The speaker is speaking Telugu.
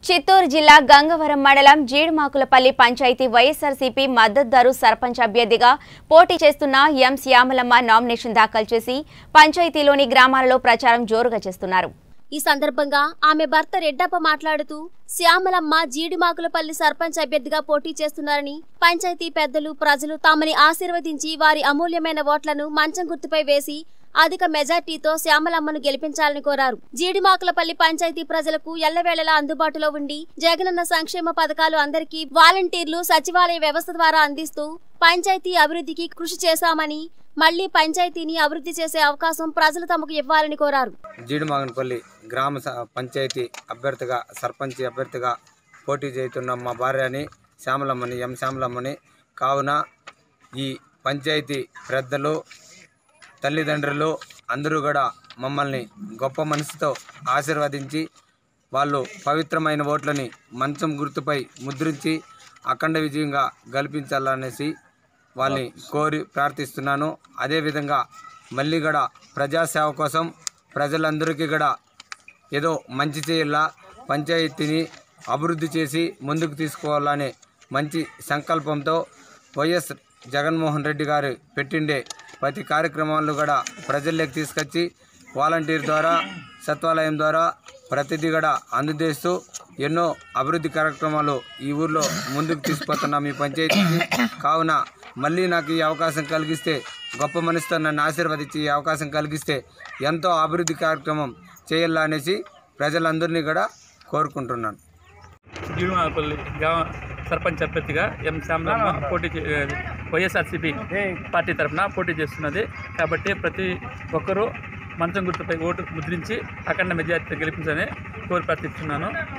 చిత్తూరు జిల్లా గంగవరం మండలం జీడిమాకులపల్లి పంచాయతీ వైఎస్ఆర్సీపీ మద్దతుదారు సర్పంచ్ అభ్యర్థిగా పోటీ చేస్తున్న ఎం శ్యామలమ్మ నామినేషన్ దాఖలు చేసి పంచాయతీలోని గ్రామాలలో ప్రచారం జోరుగా చేస్తున్నారు ఈ సందర్భంగా ఆమె భర్త రెడ్డప్ప మాట్లాడుతూ శ్యామలమ్మ జీడిమాకులపల్లి సర్పంచ్ అభ్యర్థిగా పోటీ చేస్తున్నారని పంచాయతీ పెద్దలు ప్రజలు తమని ఆశీర్వదించి వారి అమూల్యమైన ఓట్లను మంచం గుర్తుపై వేసి అధిక మెజార్టీతో శ్యామలమ్మను గెలిపించాలని కోరారు జీడిమాకులపల్లి పంచాయతీ ప్రజలకు ఎల్లవేళలా అందుబాటులో ఉండి జగనన్న సంక్షేమ పథకాలు అందరికీ వాలంటీర్లు సచివాలయ వ్యవస్థ ద్వారా అందిస్తూ పంచాయతీ అభివృద్ధికి కృషి చేశామని మళ్లీ పంచాయతీని అభివృద్ధి చేసే అవకాశం ప్రజలు తమకు ఇవ్వాలని కోరారు జీడిమాగనపల్లి గ్రామ స- పంచాయతీ అభ్యర్థిగా సర్పంచ్ అభ్యర్థిగా పోటీ చేస్తున్న మా భార్యని శ్యామలమ్మని ఎం శ్యామలమ్మని కావున ఈ పంచాయతీ పెద్దలు తల్లిదండ్రులు అందరూ కూడా మమ్మల్ని గొప్ప మనసుతో ఆశీర్వదించి వాళ్ళు పవిత్రమైన ఓట్లని మంచం గుర్తుపై ముద్రించి అఖండ విజయంగా గెలిపించాలనేసి వాళ్ళని కోరి ప్రార్థిస్తున్నాను అదేవిధంగా మళ్ళీ కూడా ప్రజాసేవ కోసం ప్రజలందరికీ కూడా ఏదో మంచి చేయాలా పంచాయతీని అభివృద్ధి చేసి ముందుకు తీసుకోవాలనే మంచి సంకల్పంతో వైఎస్ జగన్మోహన్ రెడ్డి గారు పెట్టిండే ప్రతి కార్యక్రమాలను కూడా ప్రజల్లోకి తీసుకొచ్చి వాలంటీర్ ద్వారా సత్వాలయం ద్వారా ప్రతిదీ కూడా అందజేస్తూ ఎన్నో అభివృద్ధి కార్యక్రమాలు ఈ ఊర్లో ముందుకు తీసుకుపోతున్నాం ఈ పంచాయతీకి కావున మళ్ళీ నాకు ఈ అవకాశం కలిగిస్తే గొప్ప మనసుతో నన్ను ఆశీర్వదించి ఈ అవకాశం కలిగిస్తే ఎంతో అభివృద్ధి కార్యక్రమం చేయాలా అనేసి ప్రజలందరినీ కూడా కోరుకుంటున్నాను జీడిమాపల్లి గ్రామ సర్పంచ్ అభ్యర్థిగా ఎం శ్యామలమ్మ పోటీ చే- వైఎస్ఆర్సీపీ పార్టీ తరఫున పోటీ చేస్తున్నది కాబట్టి ప్రతి ఒక్కరూ మంచం గుర్తుపై ఓటు ముద్రించి అఖండ మెజార్టీ గెలిపించాలని కోరి ప్రార్థిస్తున్నాను